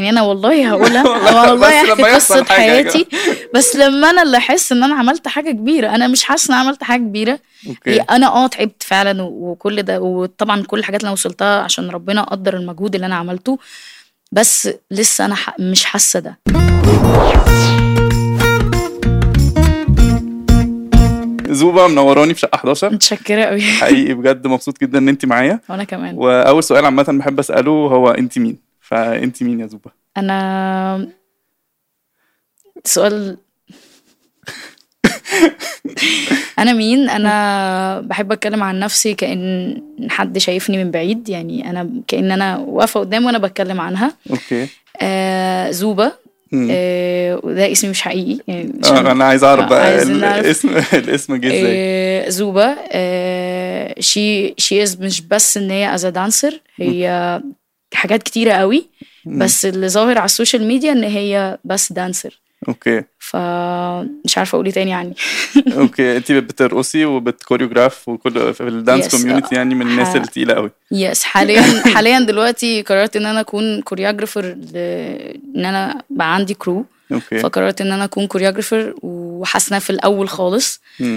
يعني انا والله هقولها والله والله بس احكي لما يحصل قصه حاجة يا حياتي بس لما انا اللي احس ان انا عملت حاجه كبيره انا مش حاسه ان انا عملت حاجه كبيره هي اوكي انا اه تعبت فعلا و- وكل ده وطبعا كل الحاجات اللي انا وصلتها عشان ربنا قدر المجهود اللي انا عملته بس لسه انا ح- مش حاسه ده زوبا منوراني في شقه 11 متشكره قوي حقيقي بجد مبسوط جدا ان انت معايا وانا كمان واول سؤال عامه بحب اساله هو انت مين فانت مين يا زوبا انا سؤال انا مين انا بحب اتكلم عن نفسي كان حد شايفني من بعيد يعني انا كان انا واقفه قدام وانا بتكلم عنها اوكي آه زوبه مم. آه وده اسمي مش حقيقي يعني عشان- آه، انا عايز اعرف آه، بقى عايزين نعرف. الاسم الاسم جه ازاي آه زوبه آه شي شي از مش بس ان هي از دانسر هي حاجات كتيره قوي بس اللي ظاهر على السوشيال ميديا ان هي بس دانسر اوكي فمش عارفه اقول ايه تاني عني اوكي انت بترقصي وبتكوريوجراف وكل في الدانس Yes. كوميونتي يعني من الناس ح- التقيله قوي يس حاليا حاليا دلوقتي قررت ان انا اكون كوريوجرافر ان انا بقى عندي كرو اوكي فقررت ان انا اكون كوريوجرافر وحاسه في الاول خالص مم.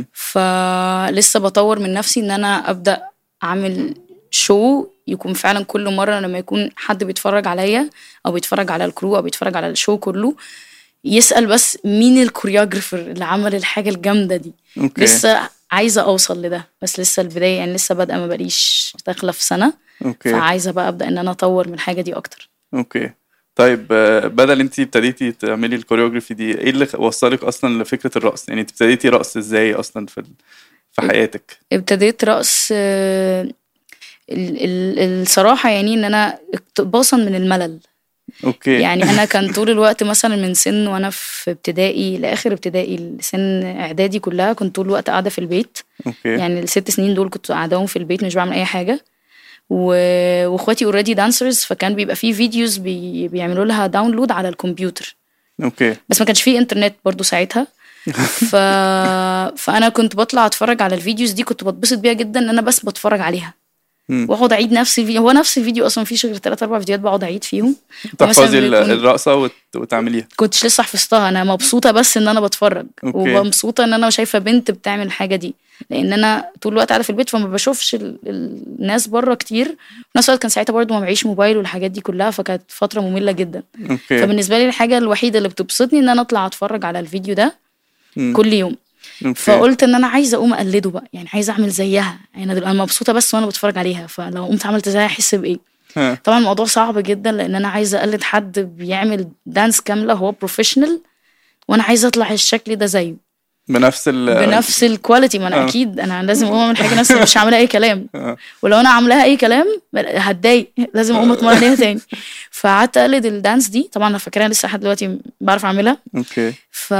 فلسه بطور من نفسي ان انا ابدا اعمل شو يكون فعلا كل مره لما يكون حد بيتفرج عليا او بيتفرج على الكرو او بيتفرج على الشو كله يسال بس مين الكوريوجرافر اللي عمل الحاجه الجامده دي اوكي لسه عايزه اوصل لده بس لسه البدايه يعني لسه بادئه ما بقاليش داخله في سنه اوكي فعايزه بقى ابدا ان انا اطور من الحاجه دي اكتر اوكي طيب آه، بدل انت ابتديتي تعملي الكوريوجرافي دي ايه اللي وصلك اصلا لفكره الرقص يعني انت ابتديتي رقص ازاي اصلا في ال- في حياتك ابتديت رقص آه، ال- ال- الصراحه يعني ان انا اقتباسا من الملل اوكي يعني انا كان طول الوقت مثلا من سن وانا في ابتدائي لاخر ابتدائي لسن اعدادي كلها كنت طول الوقت قاعده في البيت اوكي يعني الست سنين دول كنت قاعداهم في البيت مش بعمل اي حاجه و... واخواتي اوريدي دانسرز فكان بيبقى فيه فيديوز بي... بيعملوا لها داونلود على الكمبيوتر اوكي بس ما كانش فيه انترنت برضو ساعتها ف... فانا كنت بطلع اتفرج على الفيديوز دي كنت بتبسط بيها جدا ان انا بس بتفرج عليها مم. واقعد اعيد نفس الفيديو هو نفس الفيديو اصلا مفيش غير ثلاث اربع فيديوهات بقعد اعيد فيهم تحفظي ال- بيكون- الرقصه وت- وتعمليها كنتش لسه حفظتها انا مبسوطه بس ان انا بتفرج أوكي. ومبسوطه ان انا شايفه بنت بتعمل الحاجه دي لان انا طول الوقت قاعده في البيت فما بشوفش ال- ال- الناس بره كتير في نفس الوقت كان ساعتها برضو ما معيش موبايل والحاجات دي كلها فكانت فتره ممله جدا اوكي فبالنسبه لي الحاجه الوحيده اللي بتبسطني ان انا اطلع اتفرج على الفيديو ده مم. كل يوم اوكي فقلت ان انا عايزه اقوم اقلده بقى يعني عايزه اعمل زيها يعني انا دل- انا مبسوطه بس وانا بتفرج عليها فلو قمت عملت زيها احس بايه ها. طبعا الموضوع صعب جدا لان انا عايزه اقلد حد بيعمل دانس كامله هو بروفيشنال وانا عايزه اطلع الشكل ده زيه بنفس ال بنفس الكواليتي ما انا آه. اكيد انا لازم اقوم اعمل حاجه نفس مش هعملها اي كلام آه. ولو انا عاملاها اي كلام هتضايق لازم اقوم اتمرن عليها تاني فقعدت اقلد الدانس دي طبعا انا فاكراها لسه لحد دلوقتي بعرف اعملها اوكي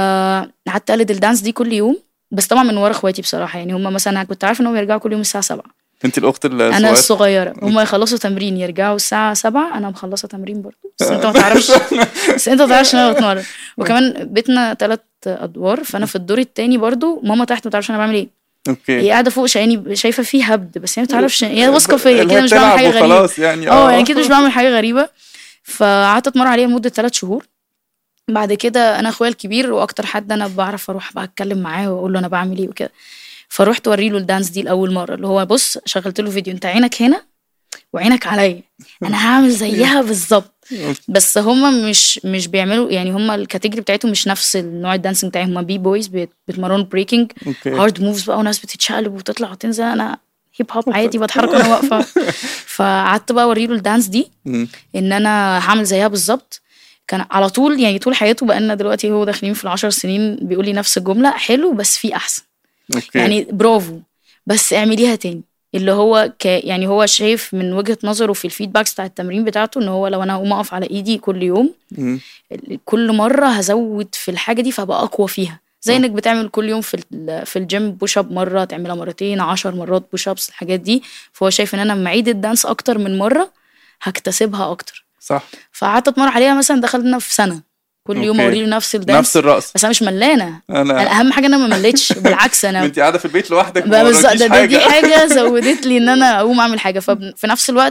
فقعدت اقلد الدانس دي كل يوم بس طبعا من ورا اخواتي بصراحه يعني هم مثلا كنت عارفه انهم يرجعوا كل يوم الساعه 7 انت الاخت انا الصغيره الصغيره هم يخلصوا تمرين يرجعوا الساعه 7 انا مخلصه تمرين برضه بس انت ما تعرفش بس انت ما تعرفش ان انا بتمرن وكمان بيتنا ثلاث ادوار فانا في الدور التاني برضه ماما تحت ما تعرفش انا بعمل ايه هي اوكي قاعده فوق شايفاني شايفه فيه هبد بس هي ما تعرفش هي واثقه فيا اللي هي كده مش بعمل بتلعب حاجه غريبه وخلاص يعني اه يعني كده مش بعمل حاجه غريبه فقعدت اتمرن عليها لمده ثلاث شهور بعد كده انا اخويا الكبير واكتر حد انا بعرف اروح بقى اتكلم معاه واقول له انا بعمل ايه وكده فروحت اوري له الدانس دي لاول مره اللي هو بص شغلت له فيديو انت عينك هنا وعينك عليا انا هعمل زيها بالظبط بس هما مش مش بيعملوا يعني هما الكاتيجوري بتاعتهم مش نفس النوع الدانسينج بتاعي هما بي بويز بيت- بيتمرنوا بريكنج اوكي هارد موفز بقى وناس بتتشقلب وتطلع وتنزل انا هيب هوب عادي بتحرك وانا واقفه فقعدت بقى اوري له الدانس دي مم. ان انا هعمل زيها بالظبط كان على طول يعني طول حياته بقالنا دلوقتي هو داخلين في العشر سنين بيقول لي نفس الجمله حلو بس في احسن اوكي يعني برافو بس اعمليها تاني اللي هو ك يعني هو شايف من وجهه نظره في الفيدباكس بتاع التمرين بتاعته ان هو لو انا هقوم اقف على ايدي كل يوم مم. كل مره هزود في الحاجه دي فابقى اقوى فيها زي انك بتعمل كل يوم في ال- في الجيم بوش اب مره تعملها مرتين عشر مرات بوش ابس الحاجات دي فهو شايف ان انا لما اعيد الدانس اكتر من مره هكتسبها اكتر صح فقعدت اتمرن عليها مثلا دخلنا في سنه كل يوم أوكي. اوري له نفس الدانس نفس الرقص بس انا مش ملانه انا انا اهم حاجه ان انا ما مليتش بالعكس انا انت قاعده في البيت لوحدك ما بقى بالظبط وراكيش ده, ده دي حاجه حاجه زودت لي ان انا اقوم اعمل حاجه ففي نفس الوقت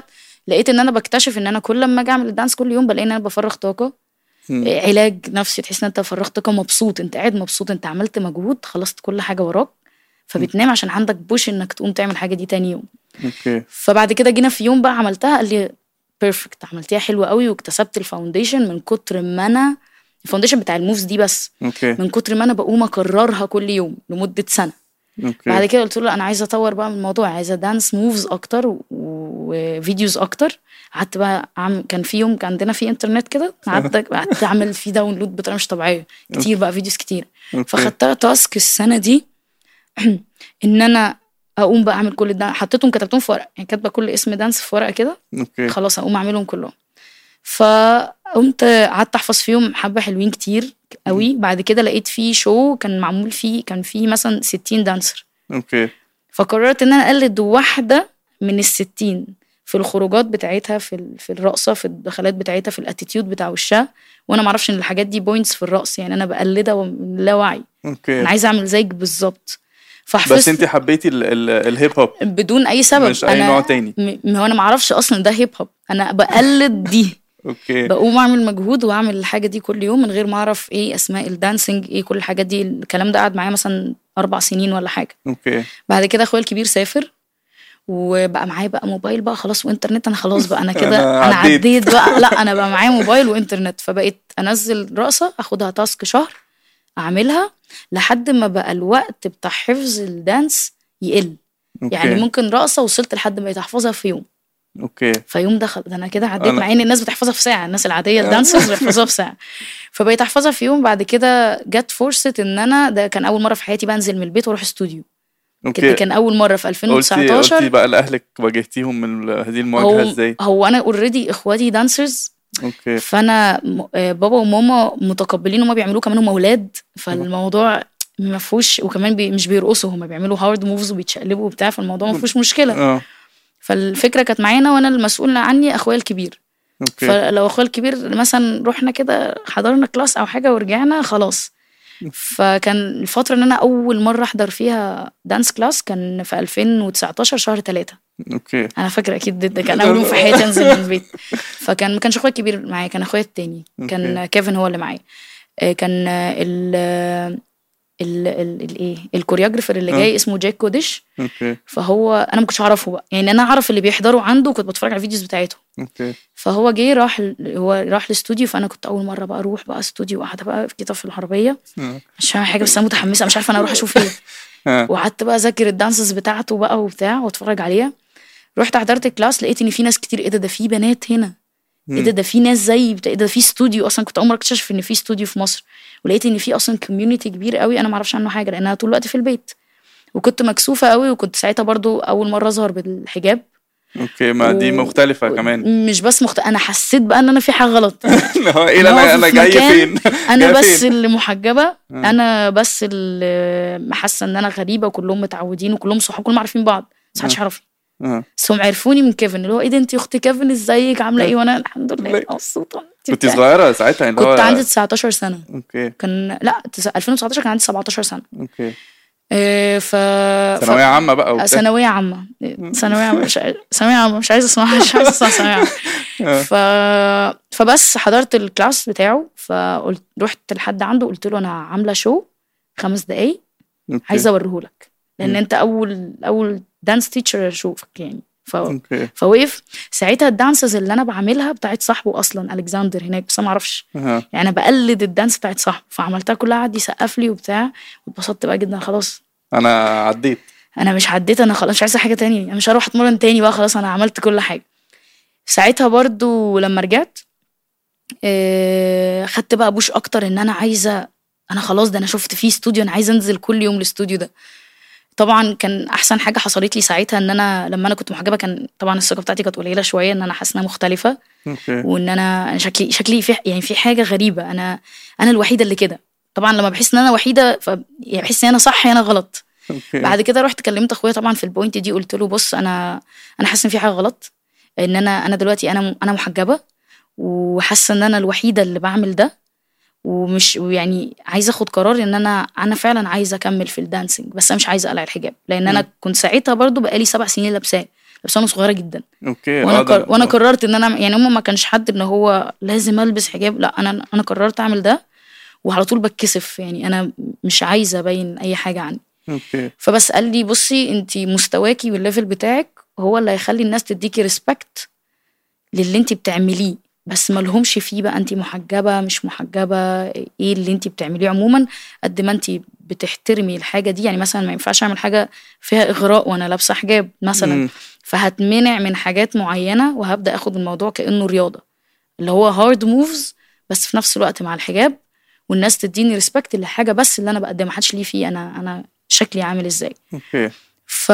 لقيت ان انا بكتشف ان انا كل لما اجي اعمل الدانس كل يوم بلاقي ان انا بفرغ طاقه مم. علاج نفسي تحس ان انت فرغت طاقه مبسوط انت قاعد مبسوط انت عملت مجهود خلصت كل حاجه وراك فبتنام عشان عندك بوش انك تقوم تعمل الحاجه دي تاني يوم اوكي فبعد كده جينا في يوم بقى عملتها قال لي بيرفكت عملتيها حلوه قوي واكتسبت الفاونديشن من كتر ما انا الفاونديشن بتاع الموفز دي بس اوكي من كتر ما انا بقوم اكررها كل يوم لمده سنه اوكي بعد كده قلت له لا انا عايزه اطور بقى من الموضوع عايزه دانس موفز اكتر و- وفيديوز اكتر قعدت بقى أعمل كان في يوم كان عندنا في انترنت كده قعدت قعدت اعمل فيه داونلود بطريقه مش طبيعيه كتير بقى فيديوز كتير اوكي فخدتها تاسك السنه دي ان انا اقوم بقى اعمل كل ده حطيتهم كتبتهم في ورقه يعني كاتبه كل اسم دانس في ورقه كده اوكي خلاص اقوم اعملهم كلهم فقمت قعدت احفظ فيهم حبه حلوين كتير قوي بعد كده لقيت في شو كان معمول فيه كان فيه مثلا 60 دانسر اوكي فقررت ان انا اقلد واحده من الستين في الخروجات بتاعتها في ال- في الرقصه في الدخلات بتاعتها في الاتيتيود بتاع وشها وانا ما اعرفش ان الحاجات دي بوينتس في الرقص يعني انا بقلدها من لا وعي اوكي انا عايزه اعمل زيك بالظبط بس فحفظت انت حبيتي ال- ال- الهيب هوب بدون اي سبب مش أي انا نوع تاني. م- ما هو انا ما اعرفش اصلا ده هيب هوب انا بقلد دي اوكي بقوم اعمل مجهود واعمل الحاجه دي كل يوم من غير ما اعرف ايه اسماء الدانسينج ايه كل الحاجات دي الكلام ده قعد معايا مثلا اربع سنين ولا حاجه اوكي بعد كده اخويا الكبير سافر وبقى معايا بقى موبايل بقى خلاص وانترنت انا خلاص بقى انا كده أنا انا عديت. عديت بقى لا انا بقى معايا موبايل وانترنت فبقيت انزل رقصه اخدها تاسك شهر اعملها لحد ما بقى الوقت بتاع حفظ الدانس يقل اوكي يعني ممكن رقصه وصلت لحد ما بقيت احفظها في يوم اوكي فيوم دخل ده انا كده عديت أنا- مع ان الناس بتحفظها في ساعه الناس العاديه الدانسرز بيحفظوها في ساعه فبقيت احفظها في يوم بعد كده جت فرصه ان انا ده كان اول مره في حياتي بنزل من البيت واروح استوديو كده اوكي كان اول مره في قلتي قلتي 2019 بقى لاهلك واجهتيهم من ال- هذه المواجهه هو ازاي هو انا اوريدي اخواتي دانسرز اوكي فانا م- آه، بابا وماما متقبلين هما بيعملوه كمان هم اولاد فالموضوع ما فيهوش وكمان بي مش بيرقصوا هما بيعملوا هارد موفز وبيتشقلبوا وبتاع فالموضوع ما فيهوش مشكله اه فالفكره كانت معانا وانا المسؤول عني اخويا الكبير اوكي فلو اخويا الكبير مثلا رحنا كده حضرنا كلاس او حاجه ورجعنا خلاص فكان الفتره ان انا اول مره احضر فيها دانس كلاس كان في 2019 شهر 3 اوكي انا فاكره اكيد ده كان اول يوم في حياتي انزل من البيت فكان ما كانش اخويا الكبير معايا كان اخويا التاني كان أوكي. كيفن هو اللي معايا آه، كان آه، ال ال ال الايه الكوريوجرافر اللي آه. جاي اسمه جاك كوديش اوكي فهو انا ما كنتش اعرفه بقى يعني انا اعرف اللي بيحضروا عنده كنت بتفرج على الفيديوز بتاعته اوكي فهو جه راح ال- هو راح الاستوديو فانا كنت اول مره بقى اروح بقى استوديو وقاعده بقى كده في العربيه آه. مش فاهمه حاجه بس انا متحمسه مش عارفه انا اروح اشوف ايه آه. وقعدت بقى اذاكر الدانسز بتاعته بقى وبتاع واتفرج عليها رحت حضرت الكلاس لقيت ان في ناس كتير ايه ده ده في بنات هنا ايه ده ده في ناس زي بتا- ايه ده في استوديو اصلا كنت اول مره اكتشف ان في استوديو في مصر ولقيت ان في اصلا كوميونتي كبير قوي انا ما اعرفش عنه حاجه لان انا طول الوقت في البيت وكنت مكسوفه قوي وكنت ساعتها برضو اول مره اظهر بالحجاب اوكي ما دي و- مختلفه كمان مش بس مخت... انا حسيت بقى ان انا في حاجه غلط هو ايه أنا انا واقفة انا في جايه مكان فين انا جاية بس فين؟ اللي محجبه آه. انا بس اللي حاسه ان انا غريبه وكلهم متعودين وكلهم صحاب كلهم عارفين بعض بس محدش آه. يعرفني آه. بس هم عرفوني من كيفن اللي هو ايه ده انت اخت كيفن ازيك عامله آه. ايه وانا الحمد لله ليه؟ مبسوطه أنت كنت بتاع. صغيره ساعتها اللي هو كنت عندي 19 سنه اوكي كان لا تس- 2019 كان عندي 17 سنه اوكي إيه ف ثانويه عامه بقى وبتاع ثانويه عامه ثانويه عامه مش عايز- ثانويه عامه مش عايزه اسمعها مش عايزه اسمع ثانويه عامه آه. ف... فبس حضرت الكلاس بتاعه فقلت رحت لحد عنده قلت له انا عامله شو خمس دقايق أوكي. عايزه اوريهولك لان مم. انت اول اول دانس تيتشر اشوفك يعني ف... اوكي فوقف ساعتها الدانسز اللي انا بعملها بتاعت صاحبه اصلا الكسندر هناك بس انا ما اعرفش آه. يعني انا بقلد الدانس بتاعت صاحبه فعملتها كلها قعد يسقف لي وبتاع واتبسطت بقى جدا خلاص انا عديت انا مش عديت انا خلاص مش عايزه حاجه تانية انا مش هروح اتمرن تاني بقى خلاص انا عملت كل حاجه ساعتها برضو لما رجعت آه، خدت بقى بوش اكتر ان انا عايزه انا خلاص ده انا شفت فيه استوديو انا عايزه انزل كل يوم الاستوديو ده طبعا كان احسن حاجه حصلت لي ساعتها ان انا لما انا كنت محجبه كان طبعا الثقه بتاعتي كانت قليله شويه ان انا حاسه انها مختلفه اوكي وان انا أنا شكلي شكلي في يعني في حاجه غريبه انا انا الوحيده اللي كده طبعا لما بحس ان انا وحيده ف يعني بحس ان انا صح انا غلط اوكي بعد كده رحت كلمت اخويا طبعا في البوينت دي قلت له بص انا انا حاسه ان في حاجه غلط ان انا انا دلوقتي انا انا محجبه وحاسه ان انا الوحيده اللي بعمل ده ومش يعني عايزه اخد قرار ان انا انا فعلا عايزه اكمل في الدانسينج بس انا مش عايزه اقلع الحجاب لان انا مم. كنت ساعتها برضو بقالي سبع سنين لابساه بس انا صغيره جدا اوكي وانا آه، ده- قر... وانا قررت ان انا أعمل- يعني هم ما كانش حد ان هو لازم البس حجاب لا انا انا قررت اعمل ده وعلى طول بتكسف يعني انا مش عايزه ابين اي حاجه عني اوكي فبس قال لي بصي انت مستواكي والليفل بتاعك هو اللي هيخلي الناس تديكي ريسبكت للي انت بتعمليه بس ما لهمش فيه بقى انت محجبه مش محجبه ايه اللي انت بتعمليه عموما قد ما انت بتحترمي الحاجه دي يعني مثلا ما ينفعش اعمل حاجه فيها اغراء وانا لابسه حجاب مثلا مم. فهتمنع من حاجات معينه وهبدا اخد الموضوع كانه رياضه اللي هو هارد موفز بس في نفس الوقت مع الحجاب والناس تديني ريسبكت للحاجه بس اللي انا بقدمها محدش ليه فيه انا انا شكلي عامل ازاي اوكي ف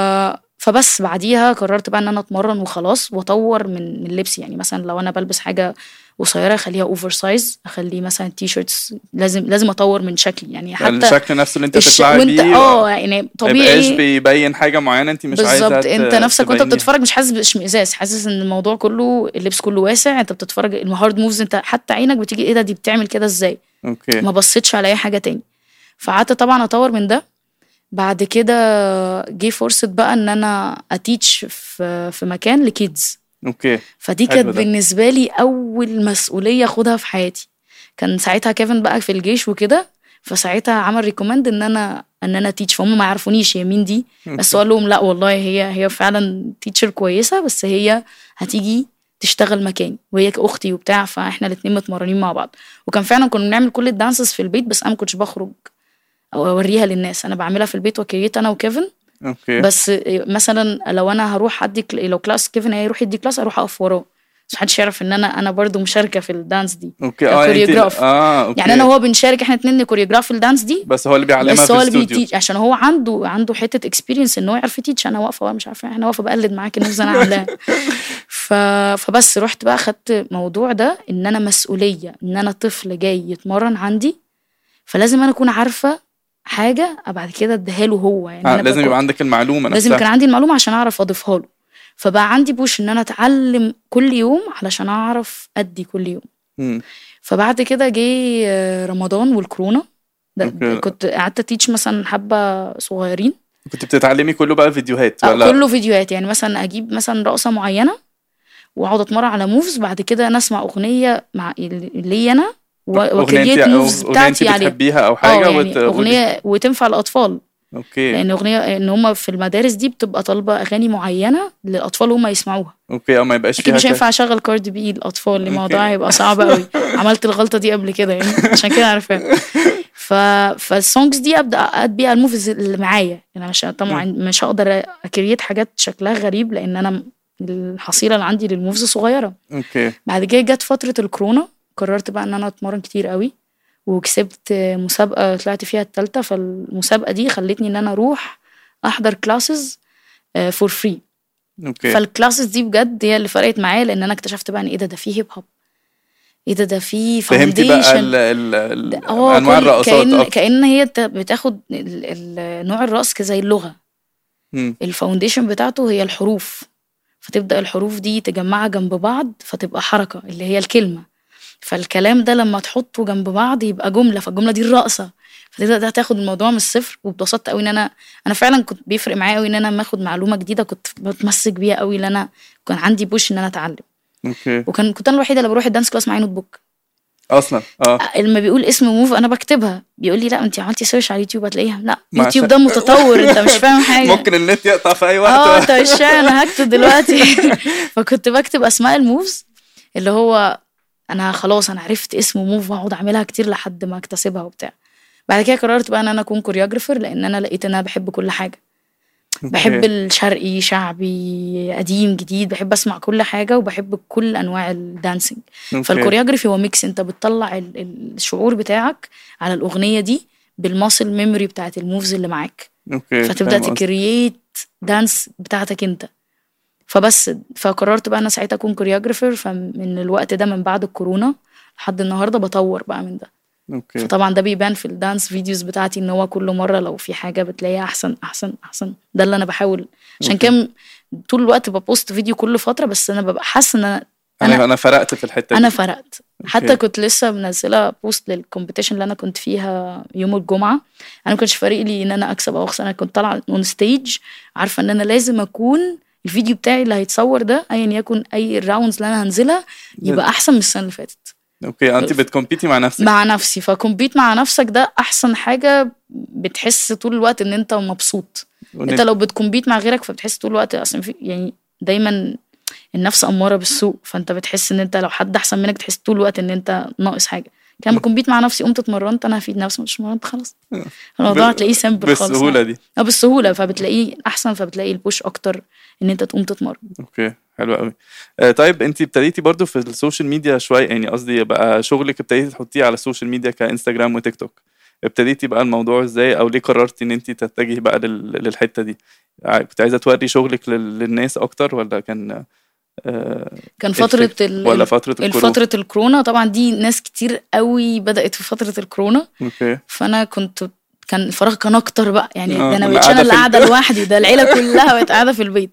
فبس بعديها قررت بقى ان انا اتمرن وخلاص واطور من من لبسي يعني مثلا لو انا بلبس حاجه قصيره اخليها اوفر سايز اخليه مثلا تي شيرتس لازم لازم اطور من شكلي يعني حتى الشكل نفسه اللي انت الش... بتطلعي وانت بيه اه يعني ما يبقاش طبيعي بيبين حاجه معينه انت مش عايزه بالظبط ت- انت نفسك وانت تبينيها. بتتفرج مش حاسس باشمئزاز حاسس ان الموضوع كله اللبس كله واسع انت بتتفرج الهارد موفز انت حتى عينك بتيجي ايه ده دي بتعمل كده ازاي اوكي ما بصيتش على اي حاجه تاني فقعدت طبعا اطور من ده بعد كده جه فرصه بقى ان انا اتيتش في في مكان لكيدز اوكي فدي حلو كانت ده. بالنسبه لي اول مسؤوليه اخدها في حياتي كان ساعتها كيفن بقى في الجيش وكده فساعتها عمل ريكومند ان انا ان انا تيتش فهم ما يعرفونيش هي مين دي بس قال لهم لا والله هي هي فعلا تيتشر كويسه بس هي هتيجي تشتغل مكاني وهي اختي وبتاع فاحنا الاتنين متمرنين مع بعض وكان فعلا كنا بنعمل كل الدانسز في البيت بس انا ما كنتش بخرج او اوريها للناس انا بعملها في البيت وكريت انا وكيفن اوكي بس مثلا لو انا هروح ادي كل- لو كلاس كيفن هيروح يدي كلاس اروح اقف وراه بس محدش يعرف ان انا انا برضو مشاركه في الدانس دي اوكي اه انت كوريوجراف. اه اوكي يعني انا وهو بنشارك احنا اتنين كوريوجراف في الدانس دي بس هو اللي بيعلمها بس في هو اللي الاستوديو بيتيج عشان هو عنده عنده حته اكسبيرينس ان هو يعرف يتيتش انا واقفه بقى مش عارفه احنا واقفه بقلد معاك النفس انا عاملاها ف... فبس رحت بقى خدت موضوع ده ان انا مسؤوليه ان انا طفل جاي يتمرن عندي فلازم انا اكون عارفه حاجه بعد كده اديها له هو يعني آه أنا لازم بكون- يبقى عندك المعلومه لازم نفسها كان عندي المعلومه عشان اعرف اضيفها له فبقى عندي بوش ان انا اتعلم كل يوم علشان اعرف ادي كل يوم مم. فبعد كده جه آه، رمضان والكورونا ده أوكي. كنت قعدت تيتش مثلا حبه صغيرين كنت بتتعلمي كله بقى فيديوهات آه، ولا كله فيديوهات يعني مثلا اجيب مثلا رقصه معينه واقعد اتمرن على موفز بعد كده انا اسمع اغنيه مع لي انا و- اغنيه وكريت انت موفز أغنية انت بتاعتي عليها بتحبيها او اه حاجه يعني وت... اغنيه وتنفع الاطفال اوكي لان اغنيه ان هم في المدارس دي بتبقى طالبه اغاني معينه للاطفال هم يسمعوها اوكي اه ما يبقاش اكيد فيها مش كده. هينفع اشغل كارد بي الاطفال أوكي. الموضوع هيبقى صعب قوي عملت الغلطه دي قبل كده يعني عشان كده عارفاها ف فالسونجز دي ابدا اد بيها الموفيز اللي معايا يعني مش طبعا مش هقدر اكريت حاجات شكلها غريب لان انا الحصيله اللي عندي للموفيز صغيره اوكي بعد كده جت فتره الكورونا قررت بقى ان انا اتمرن كتير قوي وكسبت مسابقه طلعت فيها التالتة فالمسابقه دي خلتني ان انا اروح احضر كلاسز فور فري اوكي فالكلاسز دي بجد هي اللي فرقت معايا لان انا اكتشفت بقى ان ايه ده ده فيه هيب هوب ايه ده ده فيه فهمتي بقى ال فاونديشن ال ال هو انواع كل- الرقصات كأن اكتر كأن هي ت- بتاخد ال- ال- نوع الرقص كزي اللغة مم. الفاونديشن بتاعته هي الحروف فتبدأ الحروف دي تجمعها جنب بعض فتبقى حركة اللي هي الكلمة فالكلام ده لما تحطه جنب بعض يبقى جملة فالجملة دي الرقصة فتبدأ ده تاخد الموضوع من الصفر واتبسطت قوي ان انا انا فعلا كنت بيفرق معايا قوي ان انا لما اخد معلومة جديدة كنت بتمسك بيها قوي ان انا كان عندي بوش ان انا اتعلم اوكي وكان كنت انا الوحيدة اللي بروح الدانس كلاس معايا نوت بوك اصلا اه لما بيقول اسم موف انا بكتبها بيقول لي لا انت عملتي سيرش على اليوتيوب هتلاقيها لا ما يوتيوب عشان- ده متطور انت مش فاهم حاجه ممكن النت يقطع في اي اه وقت انت مش فاهم انا هكتب دلوقتي فكنت بكتب اسماء الموفز اللي هو انا خلاص انا عرفت اسم موف واقعد اعملها كتير لحد ما اكتسبها وبتاع بعد كده قررت بقى ان انا اكون كوريوجرافر لان انا لقيت ان انا بحب كل حاجه بحب أوكي. الشرقي شعبي قديم جديد بحب اسمع كل حاجه وبحب كل انواع الدانسينج أوكي. فالكوريوجرافي هو ميكس انت بتطلع ال- الشعور بتاعك على الاغنيه دي بالماسل ميموري بتاعت الموفز اللي معاك اوكي فتبدا فاهم قصدك. تكرييت دانس بتاعتك انت فبس فقررت بقى انا ساعتها اكون كوريوجرافر فمن الوقت ده من بعد الكورونا لحد النهارده بطور بقى من ده اوكي فطبعا ده بيبان في الدانس فيديوز بتاعتي ان هو كل مره لو في حاجه بتلاقيها احسن احسن احسن ده اللي انا بحاول عشان أوكي. كده طول الوقت ببوست فيديو كل فتره بس انا ببقى حاسه ان انا انا انا فرقت في الحته انا دي فرقت حتى كنت لسه منزله بوست للكومبيتيشن اللي انا كنت فيها يوم الجمعه انا ما كنتش فارق لي ان انا اكسب او اخسر انا كنت طالعه اون ستيج عارفه ان انا لازم اكون الفيديو بتاعي اللي هيتصور ده ايا يكن اي الراوندز اللي انا هنزلها يبقى احسن من السنه اللي فاتت اوكي انت بتكمبيتي مع نفسك مع نفسي فكمبيت مع نفسك ده احسن حاجه بتحس طول الوقت ان انت مبسوط وإن انت لو بتكمبيت مع غيرك فبتحس طول الوقت اصلا في يعني دايما النفس اماره بالسوء فانت بتحس ان انت لو حد احسن منك تحس طول الوقت ان انت ناقص حاجه كان بكمبيت مع نفسي قمت اتمرنت انا هفيد نفسي مش اتمرنت خلاص الموضوع ب- هتلاقيه سامبل خالص بالسهوله دي اه بالسهوله فبتلاقيه احسن فبتلاقي البوش اكتر ان انت تقوم تتمرن اوكي حلو قوي آه طيب انت ابتديتي برضو في السوشيال ميديا شويه يعني قصدي بقى شغلك ابتديتي تحطيه على السوشيال ميديا كانستجرام وتيك توك ابتديتي بقى الموضوع ازاي او ليه قررتي ان انت تتجهي بقى لل... للحته دي ع- كنت عايزه توري شغلك لل... للناس اكتر ولا كان آه كان إيه فتره الفكرة؟ ال... ولا فتره الكورونا فتره الكورونا طبعا دي ناس كتير قوي بدات في فتره الكورونا اوكي فانا كنت كان الفراغ كان اكتر بقى يعني آه، ده انا كنا بقيتش قاعدة انا اللي في قاعده البيت. لوحدي ده العيله كلها بقت قاعده في البيت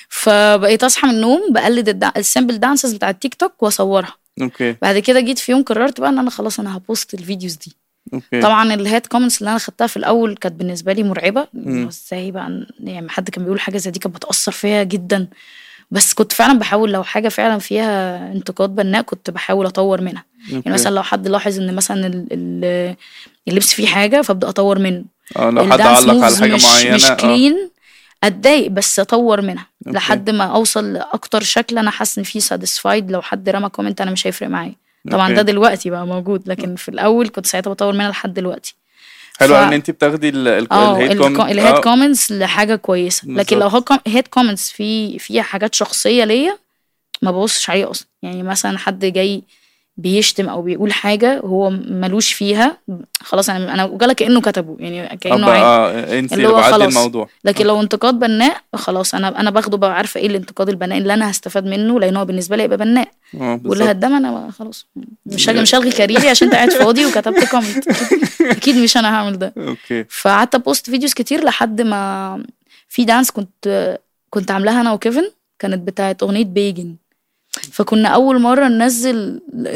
فبقيت اصحى من النوم بقلد الدع... السامبل دانسز بتاع التيك توك واصورها اوكي بعد كده جيت في يوم قررت بقى ان انا خلاص انا هبوست الفيديوز دي اوكي طبعا الهات كومنتس اللي انا خدتها في الاول كانت بالنسبه لي مرعبه مم. ازاي بقى إن- يعني حد كان بيقول حاجه زي دي كانت بتاثر فيا جدا بس كنت فعلا بحاول لو حاجه فعلا فيها انتقاد بناء كنت بحاول اطور منها أوكي. يعني مثلا لو حد لاحظ ان مثلا ال- ال- اللبس فيه حاجه فابدا اطور منه اه لو حد الدانس علق على moves حاجه مش معينه مش اه كلين اتضايق بس اطور منها أوكي. لحد ما اوصل لاكتر شكل انا حاسس ان فيه ساتيسفايد لو حد رمى كومنت انا مش هيفرق معايا طبعا أوكي. ده دلوقتي بقى موجود لكن في الاول كنت ساعتها بطور منها لحد دلوقتي حلو ف- ان انت بتاخدي ال- ال- اه الهيت الهيد كومنت الهيد آه، كومنتس لحاجه كويسه لكن لو بالظبط. هيد كومنتس في فيها حاجات شخصيه ليا ما ببصش عليه اصلا يعني مثلا حد جاي بيشتم او بيقول حاجه هو ملوش فيها خلاص انا انا وجالك كانه كتبه يعني كانه ابقى عادي اه انت اللي اللي هو بعدي خلاص. الموضوع لكن لو انتقاد بناء خلاص انا انا باخده بقى عارفه ايه الانتقاد البناء اللي انا هستفاد منه لان هو بالنسبه لي يبقى بناء اه واللي بالظبط هدام انا بقى خلاص مش هاجي مش هلغي كاريري عشان انت قاعد فاضي وكتبت كومنت أكيد- اكيد مش انا هعمل ده اوكي فقعدت بوست فيديوز كتير لحد ما في دانس كنت كنت عاملاها انا وكيفن كانت بتاعت اغنيه بيجن فكنا اول مره ننزل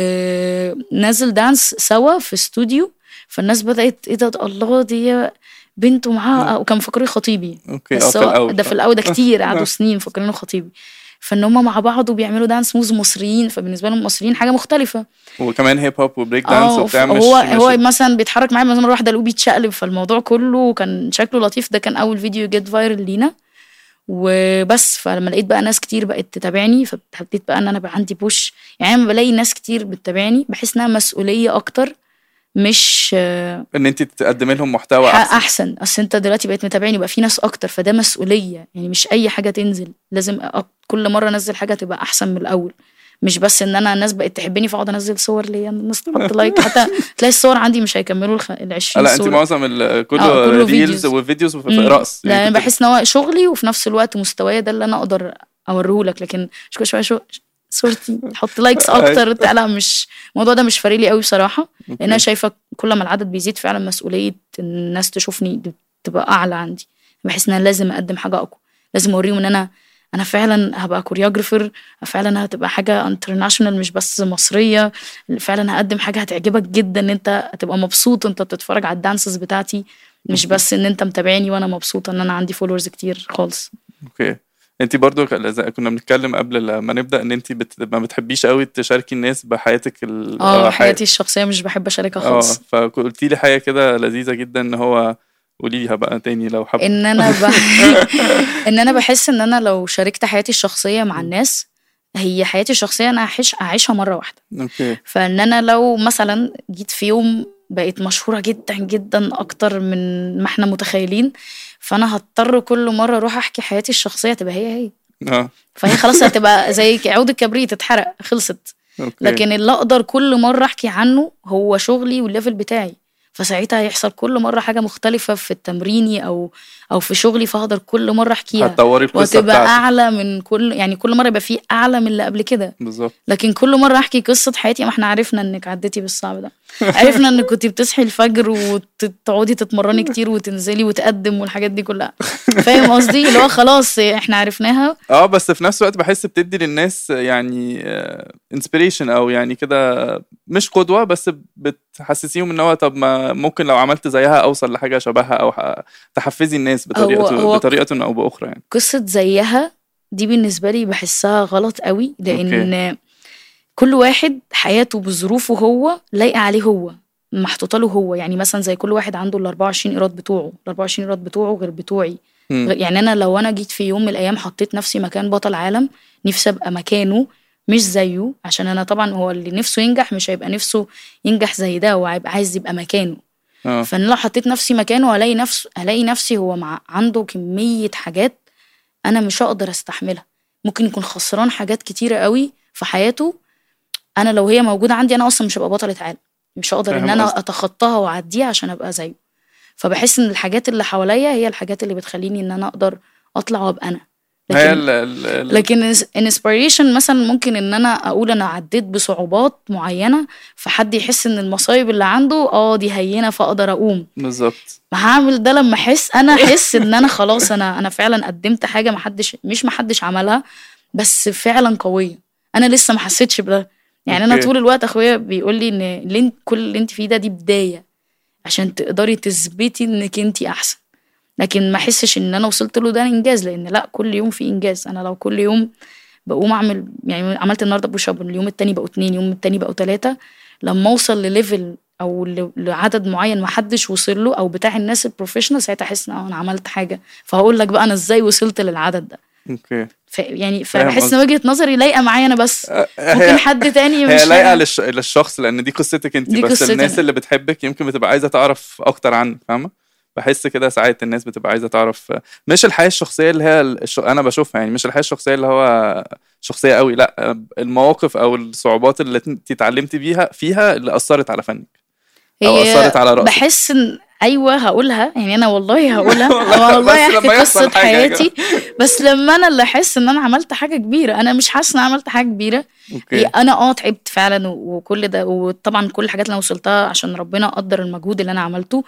آه، ننزل دانس سوا في استوديو فالناس بدات ايه ده الله دي بنت ومعاها وكان مفكرين خطيبي اوكي اه بس في هو الاول ده في الاول ده كتير آه. قعدوا سنين مفكرينه خطيبي فان هم مع بعض وبيعملوا دانس موز مصريين فبالنسبه لهم المصريين حاجه مختلفه وكمان هيب هوب وبريك دانس اه وبتاع مش هو مش هو مثلا بيتحرك معايا مثلا مره واحده الاقيه بيتشقلب فالموضوع كله كان شكله لطيف ده كان اول فيديو جيت فايرل لينا وبس فلما لقيت بقى ناس كتير بقت تتابعني فابتديت بقى ان انا بقى عندي بوش يعني لما بلاقي ناس كتير بتتابعني بحس انها مسؤوليه اكتر مش آه، ان انت تقدمي لهم محتوى ح- احسن احسن اصل انت دلوقتي بقيت متابعني بقى في ناس اكتر فده مسؤوليه يعني مش اي حاجه تنزل لازم أ- كل مره انزل حاجه تبقى احسن من الاول مش بس ان انا الناس بقت تحبني فاقعد انزل صور ليا الناس تحط لايك حتى تلاقي الصور عندي مش هيكملوا الخ... ال 20 لا انت صوره معظم ال- كله آه، كله ريلز فيديوز. وفيديوز وفي مم. رقص لا يعني انا كنت- بحس ان هو شغلي وفي نفس الوقت مستواي ده اللي انا اقدر اوريهولك لكن مش كل شويه شو صورتي حط لايكس اكتر بتاع لا مش الموضوع ده مش فارق لي قوي بصراحه لان انا أوكي. شايفه كل ما العدد بيزيد فعلا مسؤوليه إن الناس تشوفني دي تبقى اعلى عندي بحس ان انا لازم اقدم حاجه اقوى لازم اوريهم ان انا انا فعلا هبقى كوريوجرافر فعلا هتبقى حاجه انترناشونال مش بس مصريه فعلا هقدم حاجه هتعجبك جدا ان انت هتبقى مبسوط وانت بتتفرج على الدانسز بتاعتي مش بس ان انت متابعني وانا مبسوطه ان انا عندي فولورز كتير خالص اوكي انت برضو ك- زي- كنا بنتكلم قبل لما نبدا ان انت بت... ما بتحبيش قوي تشاركي الناس بحياتك ال... اه حي- حياتي الشخصيه مش بحب اشاركها اه خالص فقلتي لي حاجه كده لذيذه جدا ان هو قوليها بقى تاني لو حابه ان انا ب... ان انا بحس ان انا لو شاركت حياتي الشخصيه مع الناس هي حياتي الشخصيه انا هعيش اعيشها مره واحده اوكي فان انا لو مثلا جيت في يوم بقيت مشهوره جدا جدا اكتر من ما احنا متخيلين فانا هضطر كل مره اروح احكي حياتي الشخصيه تبقى هي هي اه فهي خلاص هتبقى زي عود الكبريت اتحرق خلصت اوكي لكن اللي اقدر كل مره احكي عنه هو شغلي والليفل بتاعي فساعتها هيحصل كل مره حاجه مختلفه في تمريني او او في شغلي فهقدر كل مره احكيها هتطوري القصه وتبقى بتاعتك اعلى من كل يعني كل مره يبقى فيه اعلى من اللي قبل كده بالظبط لكن كل مره احكي قصه حياتي ما احنا عرفنا انك عديتي بالصعب ده عرفنا انك كنت بتصحي الفجر وتقعدي تتمرني كتير وتنزلي وتقدم والحاجات دي كلها فاهم قصدي اللي هو خلاص احنا عرفناها اه بس في نفس الوقت بحس بتدي للناس يعني انسبيريشن او يعني كده مش قدوه بس بتحسسيهم ان هو طب ما ممكن لو عملت زيها اوصل لحاجه شبهها او ح- تحفزي الناس بطريقه هو- بطريقه او باخرى يعني قصه زيها دي بالنسبه لي بحسها غلط قوي لان كل واحد حياته بظروفه هو لايقه عليه هو محطوطه له هو يعني مثلا زي كل واحد عنده ال 24 ايراد بتوعه ال 24 ايراد بتوعه غير بتوعي مم. غير- يعني انا لو انا جيت في يوم من الايام حطيت نفسي مكان بطل عالم نفسي ابقى مكانه مش زيه عشان انا طبعا هو اللي نفسه ينجح مش هيبقى نفسه ينجح زي ده هو هيبقى عايز يبقى مكانه اه فانا لو حطيت نفسي مكانه هلاقي نفس هلاقي نفسي هو مع عنده كميه حاجات انا مش هقدر استحملها ممكن يكون خسران حاجات كتيره قوي في حياته انا لو هي موجوده عندي انا اصلا مش هبقى بطله عالم مش هقدر ان فاهم انا قصدك. اتخطاها واعديها عشان ابقى زيه فبحس ان الحاجات اللي حواليا هي الحاجات اللي بتخليني ان انا اقدر اطلع وابقى انا هي لكن ال ال ال لكن انسبيريشن مثلا ممكن ان انا اقول انا عديت بصعوبات معينه فحد يحس ان المصايب اللي عنده اه دي هينه فاقدر اقوم بالظبط ما هعمل ده لما احس انا احس ان انا خلاص انا انا فعلا قدمت حاجه ما حدش مش ما حدش عملها بس فعلا قويه انا لسه ما حسيتش بده يعني انا أوكي. طول الوقت اخويا بيقول لي ان اللي انت- كل اللي انت فيه ده دي بدايه عشان تقدري تثبتي انك انت احسن لكن ما احسش ان انا وصلت له ده انجاز لان لا كل يوم في انجاز انا لو كل يوم بقوم اعمل يعني عملت النهارده بوش اب اليوم التاني بقوا اتنين يوم التاني بقوا تلاته لما اوصل لليفل او ل- لعدد معين ما حدش وصل له او بتاع الناس البروفيشنال ساعتها احس ان آه انا عملت حاجه فهقول لك بقى انا ازاي وصلت للعدد ده اوكي ف يعني فاهم فبحس ان قصدك. وجهه نظري لايقه معايا انا بس ممكن هي حد تاني مش هي لايقه فاهم. للش... للشخص لان دي قصتك انت دي بس قصتي الناس أنا. اللي بتحبك يمكن بتبقى عايزه تعرف اكتر عنك فاهمه بحس كده ساعات الناس بتبقى عايزه تعرف مش الحياه الشخصيه اللي هي الش... انا بشوفها يعني مش الحياه الشخصيه اللي هو شخصيه قوي لا المواقف او الصعوبات اللي انت اتعلمتي بيها فيها اللي اثرت على فنك او هي اثرت على راسك بحس ان ايوه هقولها يعني انا والله هقولها والله، والله بس لما احكي يحصل قصه حاجة يا حياتي بس لما انا اللي احس ان انا عملت حاجه كبيره انا مش حاسه ان أنا عملت حاجه كبيره هي اوكي انا اه تعبت فعلا و- وكل ده وطبعا كل الحاجات اللي انا وصلتها عشان ربنا قدر المجهود اللي انا عملته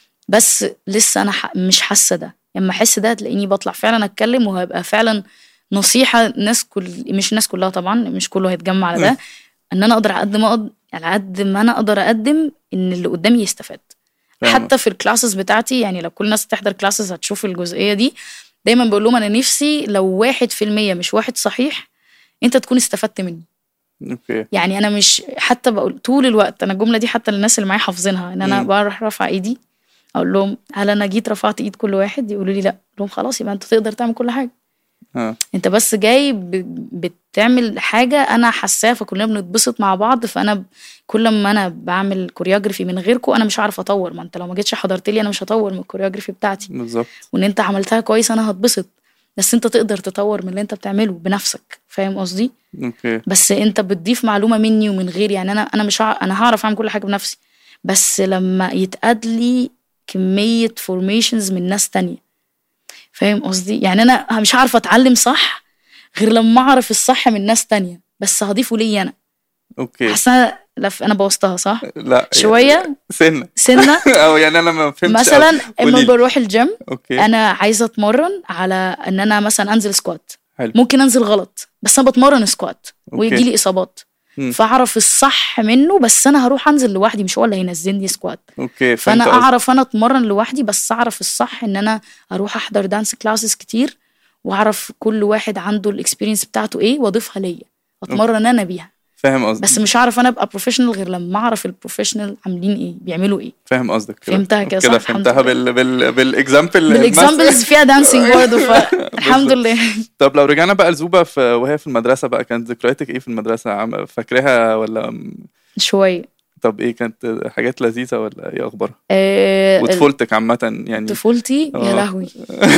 بس لسه انا ح- مش حاسه ده لما احس ده هتلاقيني بطلع فعلا اتكلم وهيبقى فعلا نصيحه ناس كل مش الناس كلها طبعا مش كله هيتجمع على ده ان انا اقدر على قد ما أقدر على قد ما انا اقدر اقدم ان اللي قدامي يستفاد فاهم. حتى في الكلاسز بتاعتي يعني لو كل الناس تحضر كلاسز هتشوف الجزئيه دي دايما بقول لهم انا نفسي لو واحد في المية مش واحد صحيح انت تكون استفدت مني اوكي يعني انا مش حتى بقول طول الوقت انا الجمله دي حتى للناس اللي معايا حافظينها ان انا مم. بروح رافعه ايدي اقول لهم هل انا جيت رفعت ايد كل واحد يقولوا لي لا اقول لهم خلاص يبقى انت تقدر تعمل كل حاجه اه انت بس جاي ب- بتعمل حاجه انا حاساها فكلنا بنتبسط مع بعض فانا ب- كل ما انا بعمل كوريوجرافي من غيركم انا مش هعرف اطور ما انت لو ما جيتش حضرت لي انا مش هطور من الكوريوجرافي بتاعتي بالظبط وان انت عملتها كويس انا هتبسط بس انت تقدر تطور من اللي انت بتعمله بنفسك فاهم قصدي اوكي بس انت بتضيف معلومه مني ومن غيري يعني انا انا مش هع... انا هعرف اعمل كل حاجه بنفسي بس لما يتقاد لي كميه فورميشنز من ناس تانية فاهم قصدي يعني انا مش هعرف اتعلم صح غير لما اعرف الصح من ناس تانية بس هضيفه لي انا اوكي حاسه أنا- لف انا بوظتها صح لا شويه سنه سنه او يعني انا ما فهمتش مثلا أوي. اما قوليلي. بروح الجيم اوكي انا عايزه اتمرن على ان انا مثلا انزل سكوات حلو. ممكن انزل غلط بس انا بتمرن سكوات أوكي. ويجي لي اصابات مم. فاعرف الصح منه بس انا هروح انزل لوحدي مش هو اللي هينزلني سكوات اوكي فانا فهمت قصدك. اعرف انا اتمرن لوحدي بس اعرف الصح ان انا اروح احضر دانس كلاسز كتير واعرف كل واحد عنده الاكسبيرينس بتاعته ايه واضيفها ليا اتمرن انا بيها فاهم قصدك بس مش هعرف انا ابقى بروفيشنال غير لما اعرف البروفيشنال عاملين ايه بيعملوا ايه فاهم قصدك كده. فهمتها كده كده صح؟ الحمد فهمتها لله. بال بال بالاكزامبل بالاكزامبلز فيها دانسينج برضه فالحمد لله طب لو رجعنا بقى لزوبة في وهي في المدرسة بقى كانت ذكرياتك ايه في المدرسة عم- فاكراها ولا م- شويه طب ايه كانت حاجات لذيذة ولا ايه اخبارها آه، وطفولتك عامة يعني طفولتي يا آه. لهوي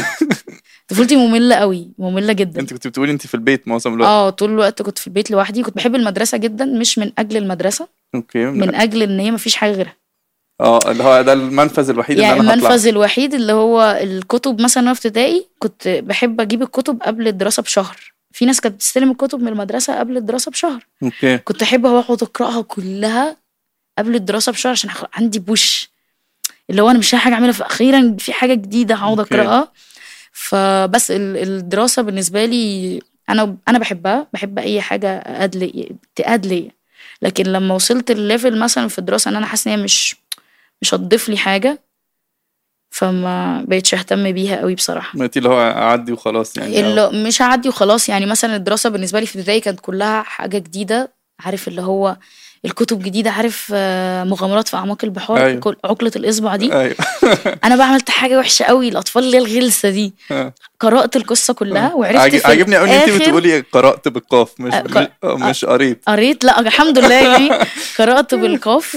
طفولتي مملة قوي مملة جدا انت كنت بتقولي انت في البيت معظم الوقت اه طول الوقت كنت في البيت لوحدي كنت بحب المدرسة جدا مش من أجل المدرسة اوكي من أجل إن هي مفيش حاجة غيرها اه اللي هو ده المنفذ الوحيد يعني اللي انا هطلع المنفذ الوحيد اللي هو الكتب مثلا وانا في ابتدائي كنت بحب أجيب الكتب قبل الدراسة بشهر في ناس كانت بتستلم الكتب من المدرسة قبل الدراسة بشهر اوكي كنت أحب أقعد أقرأها كلها قبل الدراسة بشهر عشان أخ- عندي بوش اللي هو أنا مش لاقي حاجة أعملها فأخيرا في حاجة جديدة هقعد أوكي. أقرأها فبس ال- الدراسة بالنسبة لي أنا أنا بحبها بحب أي حاجة أدلي تأدلي لكن لما وصلت الليفل مثلا في الدراسة إن أنا حاسة إن هي مش مش هتضيف لي حاجة فما بقتش اهتم بيها قوي بصراحه ما انت اللي هو اعدي وخلاص يعني أو- اللي مش هعدي وخلاص يعني مثلا الدراسه بالنسبه لي في ابتدائي كانت كلها حاجه جديده عارف اللي هو الكتب جديده عارف آه، مغامرات في اعماق البحار أيوة. كل- عقله الاصبع دي ايوه انا بقى عملت حاجه وحشه قوي الاطفال اللي هي الغلسه دي آه. قرات القصه كلها وعرفت عاجب- في عاجبني قوي ان انت الآخر- بتقولي قرات بالقاف مش آه، ق- آه، مش قريت قريت لا الحمد لله يعني قرات بالقاف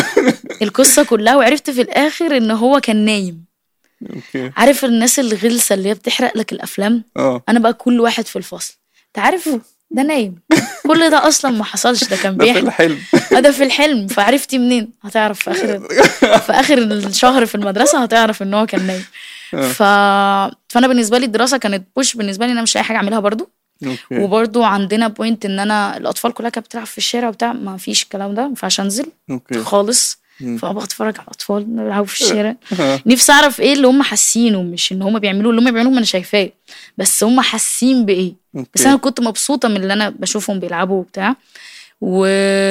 القصه كلها وعرفت في الاخر ان هو كان نايم اوكي عارف الناس الغلسه اللي هي بتحرق لك الافلام اه انا بقى كل واحد في الفصل انت عارف ده نايم كل ده اصلا ما حصلش ده كان ده في بيحلم الحلم آه، ده في الحلم فعرفتي منين هتعرف في اخر في اخر الشهر في المدرسه هتعرف ان هو كان نايم ف... فانا بالنسبه لي الدراسه كانت بوش بالنسبه لي انا مش لاقي حاجه اعملها برضو اوكي وبرضو عندنا بوينت ان انا الاطفال كلها كانت بتلعب في الشارع وبتاع ما فيش الكلام ده ما ينفعش انزل اوكي خالص مم. فبقى اتفرج على الاطفال بيلعبوا في الشارع آه. نفسي اعرف ايه اللي هم حاسينه مش ان هم بيعملوه اللي هم بيعملوه ما انا شايفاه بس هم حاسين بايه بس انا اوكي كنت مبسوطه من اللي انا بشوفهم بيلعبوا وبتاع و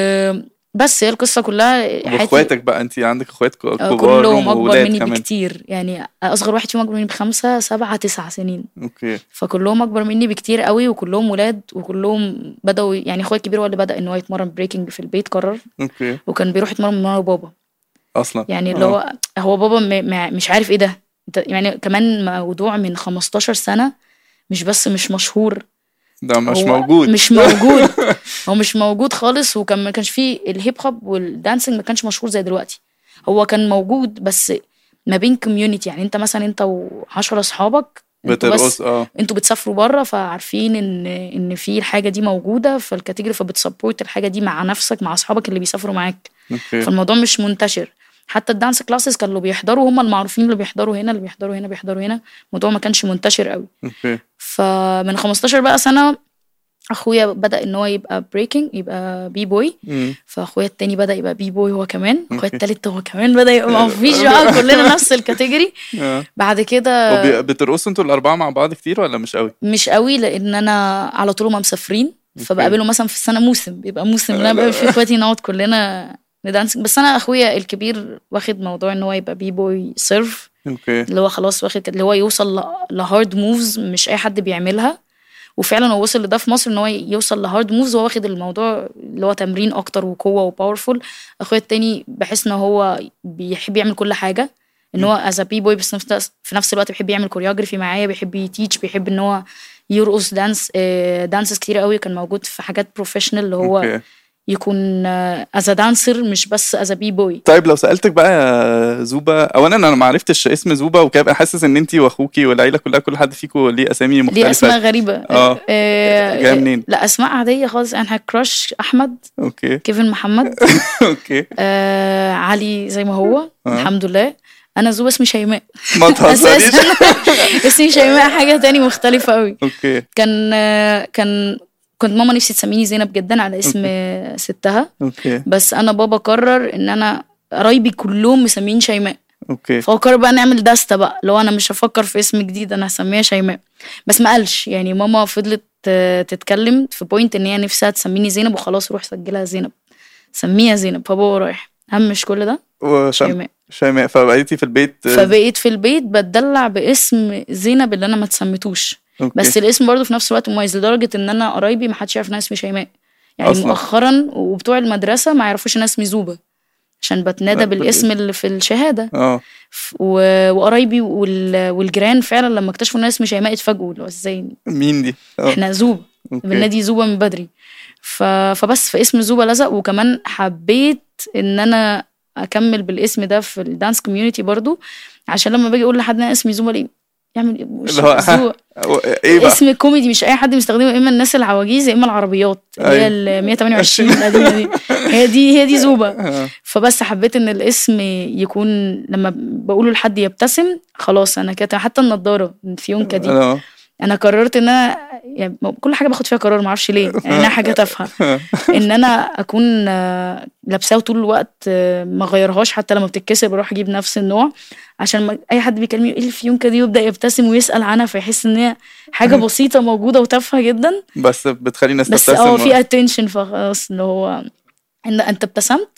بس هي القصه كلها حياتي واخواتك بقى انت عندك اخوات ك- آه، كبار كلهم اكبر وولاد مني كمان بكتير يعني اصغر واحد فيهم اكبر مني بخمسة سبعة تسعة سنين اوكي فكلهم اكبر مني بكتير قوي وكلهم ولاد وكلهم بدأوا يعني اخويا الكبير هو اللي بدأ ان هو يتمرن بريكنج في البيت قرر اوكي وكان بيروح يتمرن من ورا بابا اصلا يعني اللي آه. هو هو بابا م- م- مش عارف ايه ده انت- يعني كمان موضوع من 15 سنة مش بس مش مشهور ده مش هو موجود مش موجود هو مش موجود خالص وكان ما كانش فيه الهيب هوب والدانسينج ما كانش مشهور زي دلوقتي هو كان موجود بس ما بين كوميونتي يعني انت مثلا انت و10 اصحابك انتوا بترقص بس اه انتوا بتسافروا بره فعارفين ان ان في الحاجه دي موجوده فالكاتيجوري فبتسبورت الحاجه دي مع نفسك مع اصحابك اللي بيسافروا معاك اوكي فالموضوع مش منتشر حتى الدانس كلاسز كانوا اللي بيحضروا هم المعروفين اللي بيحضروا هنا اللي بيحضروا هنا بيحضروا هنا الموضوع ما كانش منتشر قوي اوكي فمن 15 بقى سنه اخويا بدا ان هو يبقى بريكنج يبقى بي بوي مم. فاخويا التاني بدا يبقى بي بوي هو كمان اخويا أوكي. التالت هو كمان بدا يبقى ما فيش بقى كلنا نفس الكاتيجوري اه بعد كده وبي- بترقصوا انتوا الاربعه مع بعض كتير ولا مش قوي مش قوي لان انا على طول هما مسافرين أوكي. فبقابله مثلا في السنه موسم بيبقى موسم ان انا بقابل فيه اخواتي نقعد كلنا ندانس بس انا اخويا الكبير واخد موضوع ان هو يبقى بي بوي سيرف اوكي اللي هو خلاص واخد كده- اللي هو يوصل لهارد موفز مش اي حد بيعملها وفعلا هو وصل لده في مصر ان هو يوصل لهارد موفز وهو واخد الموضوع اللي هو تمرين اكتر وقوه وباورفول اخويا التاني بحس ان هو بيحب يعمل كل حاجه ان هو از بي بوي بس نفس- في نفس الوقت بيحب يعمل كوريوجرافي معايا بيحب يتيتش بيحب ان هو يرقص دانس دانسز كتير قوي كان موجود في حاجات بروفيشنال اللي هو اوكي يكون از دانسر مش بس از بي بوي طيب لو سالتك بقى يا زوبا اولا انا ما عرفتش اسم زوبا وكده حاسس ان انت واخوكي والعيله كلها كل حد فيكم ليه اسامي مختلفه ليه اسماء غريبه آه. آه، جاية منين؟ لا اسماء عاديه خالص انا كراش احمد اوكي كيفن محمد اوكي آه علي زي ما هو آه. الحمد لله انا زوبة اسمي شيماء ما تهزريش اساسا اسمي شيماء حاجه تاني مختلفه قوي اوكي كان آه، كان كنت ماما نفسي تسميني زينب جدا على اسم آه، ستها اوكي بس انا بابا قرر ان انا قرايبي كلهم مسميين شيماء اوكي فهو قرر بقى نعمل دستة بقى لو انا مش هفكر في اسم جديد انا هسميها شيماء بس ما قالش يعني ماما فضلت آه، تتكلم في بوينت ان هي نفسها تسميني زينب وخلاص روح سجلها زينب سميها زينب فبابا رايح همش كل ده وشم شيماء شيماء فبقيتي في البيت فبقيت في البيت بتدلع باسم زينب اللي انا ما اتسميتوش أوكي. بس الاسم برضه في نفس الوقت مميز لدرجه ان انا قرايبي ما حدش يعرف ان انا اسمي شيماء يعني أصلاً. مؤخرا وبتوع المدرسه ما يعرفوش ان انا اسمي زوبه عشان بتنادى لا، بالاسم اللي في الشهاده اه ف- و- وقرايبي وال- والجيران فعلا لما اكتشفوا ان انا اسمي شيماء اتفاجئوا اللي هو ازاي مين دي؟ اه احنا زوبه اوكي بنادي زوبه من بدري ف... فبس فاسم زوبه لزق وكمان حبيت ان انا اكمل بالاسم ده في الدانس كوميونتي برضو عشان لما باجي اقول لحد انا اسمي زوبه ليه يعمل إيه؟ وش اللي هو زوبة. ايه بقى؟ اسم كوميدي مش اي حد بيستخدمه يا اما الناس العواجيز يا اما العربيات اللي هي أيوة. ال 128 القديمه دي هي دي هي دي زوبه آه. فبس حبيت ان الاسم يكون لما بقوله لحد يبتسم خلاص انا كده حتى النضاره الفيونكه دي اه انا قررت ان انا يعني كل حاجه باخد فيها قرار معرفش ليه يعني انها حاجه تافهه ان انا اكون آه، لابساها طول الوقت آه، ما غيرهاش حتى لما بتتكسر بروح اجيب نفس النوع عشان ما اي حد بيكلمني ايه الفيونكه دي ويبدا يبتسم ويسال عنها فيحس ان هي حاجه بسيطه موجوده وتافهه جدا بس بتخلي الناس بس تبتسم اه في اتنشن فخلاص اللي هو ان انت ابتسمت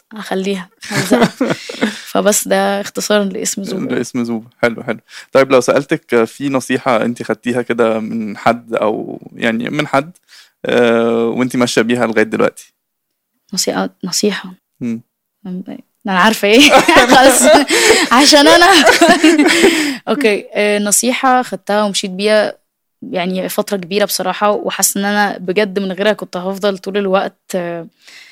هخليها هلزقها فبس ده اختصارا لاسم زوبا ده اسم زوبا حلو حلو طيب لو سألتك في نصيحة انت خدتيها كده من حد او يعني من حد آه وانت ماشية بيها لغاية دلوقتي نصيحة نصيحة مم. انا عارفة ايه خلاص عشان انا اوكي آه، نصيحة خدتها ومشيت بيها يعني فترة كبيرة بصراحة وحاسة ان انا بجد من غيرها كنت هفضل طول الوقت آه،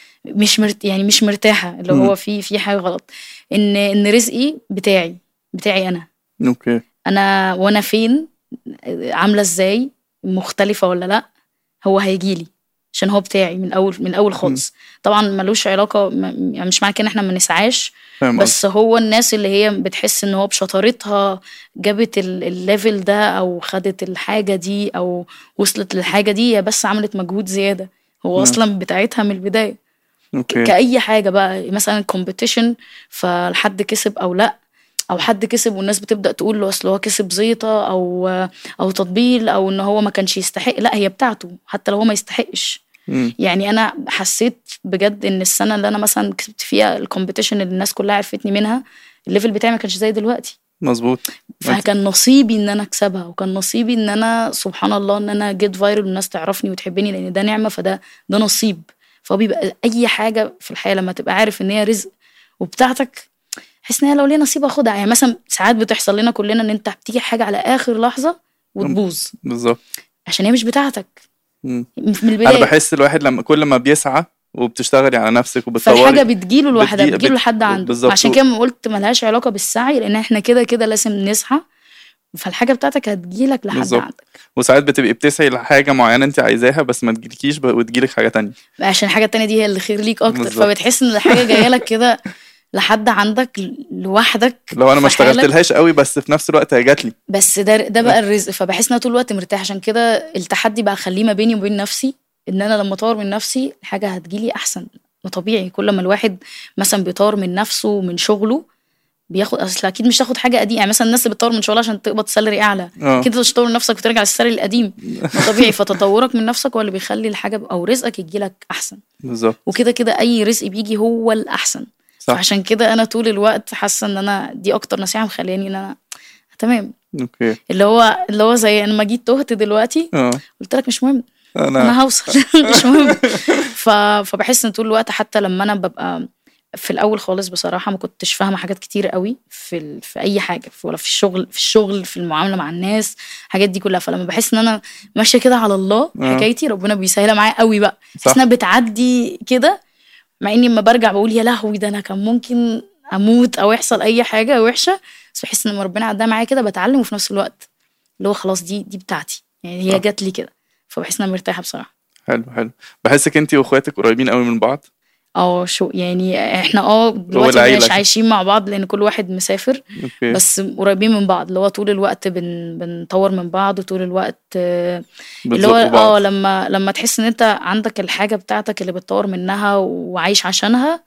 مش مرت يعني مش مرتاحة اللي مم. هو في في حاجة غلط ان ان رزقي بتاعي بتاعي انا اوكي انا وانا فين آه، عاملة ازاي مختلفة ولا لا هو هيجيلي عشان هو بتاعي من اول من اول خالص طبعا ملوش علاقة م- يعني مش معنى كده ان احنا ما نسعاش فاهم قصدك. بس هو الناس اللي هي بتحس ان هو بشطارتها جابت ال- الليفل ده او خدت الحاجة دي او وصلت للحاجة دي هي بس عملت مجهود زيادة هو نعم. اصلا بتاعتها من البداية اوكي كأي حاجة بقى مثلا كومبيتيشن فالحد كسب او لا او حد كسب والناس بتبدأ تقول له اصل هو كسب زيطة او او تطبيل او ان هو ما كانش يستحق لا هي بتاعته حتى لو هو ما يستحقش مم. يعني انا حسيت بجد ان السنه اللي انا مثلا كسبت فيها الكومبيتيشن اللي الناس كلها عرفتني منها الليفل بتاعي ما كانش زي دلوقتي مظبوط فكان نصيبي ان انا اكسبها وكان نصيبي ان انا سبحان الله ان انا جيت فايرل والناس تعرفني وتحبني لان ده نعمه فده ده نصيب فهو بيبقى اي حاجه في الحياه لما تبقى عارف ان هي رزق وبتاعتك حس ان هي لو ليا نصيب اخدها يعني مثلا ساعات بتحصل لنا كلنا ان انت بتيجي حاجه على اخر لحظه وتبوظ بالظبط عشان هي مش بتاعتك مم. من انا البدايه بحس الواحد لما كل ما بيسعى وبتشتغلي على نفسك وبتطوري فالحاجه بتجيله لوحدها بتجي- بتجيله بت- لحد عنده بالظبط. عشان كده ما قلت ملهاش علاقه بالسعي لان احنا كده كده لازم نسعى فالحاجه بتاعتك هتجيلك لحد بالظبط. عندك وساعات بتبقي بتسعي لحاجة معينة انت عايزاها بس ما تجيلكيش ب- وتجيلك حاجة تانية عشان الحاجه التانية دي هي اللي خير ليك اكتر بالظبط. فبتحس ان الحاجه جايه لك كده لحد عندك ل- لوحدك لو انا ما في حالك. اشتغلتلهاش قوي بس في نفس الوقت هي جات لي بس ده ده بقى الرزق فبحس ان انا طول الوقت مرتاح عشان كده التحدي بقى اخليه ما بيني وبين نفسي ان انا لما اطور من نفسي الحاجه هتجيلي احسن وطبيعي كل ما الواحد مثلا بيطور من نفسه ومن شغله بياخد اصل اكيد مش تاخد حاجه قديمه يعني مثلا الناس اللي بتطور من شغلها عشان تقبض سالري اعلى اه اكيد مش تطور من نفسك وترجع للسالري القديم ما طبيعي فتطورك من نفسك هو اللي بيخلي الحاجه او رزقك يجيلك احسن بالظبط وكده كده اي رزق بيجي هو الاحسن صح فعشان كده انا طول الوقت حاسه ان انا دي اكتر نصيحه مخلياني ان انا تمام اوكي اللي هو اللي هو زي انا لما جيت تهت دلوقتي اه قلت لك مش مهم انا انا هوصل مش مهم ف... فبحس ان طول الوقت حتى لما انا ببقى في الاول خالص بصراحه ما كنتش فاهمه حاجات كتير قوي في ال... في اي حاجه في ولا في الشغل في الشغل في المعامله مع الناس الحاجات دي كلها فلما بحس ان انا ماشيه كده على الله آه. حكايتي ربنا بيسهلها معايا قوي بقى صح. بحس انها بتعدي كده مع اني لما برجع بقول يا لهوي ده انا كان ممكن اموت او يحصل اي حاجه وحشه بس بحس ان لما ربنا عداها معايا كده بتعلم وفي نفس الوقت اللي هو خلاص دي دي بتاعتي يعني هي صح. جات لي كده فبحس ان انا مرتاحه بصراحه حلو حلو بحسك انت واخواتك قريبين قوي من بعض اه شو يعني احنا اه دلوقتي العيلة مش كده. عايشين مع بعض لان كل واحد مسافر اوكي بس قريبين من بعض اللي هو طول الوقت بن بنطور من بعض وطول الوقت آه، اللي هو بتزقوا اه بعض لما لما تحس ان انت عندك الحاجه بتاعتك اللي بتطور منها وعايش عشانها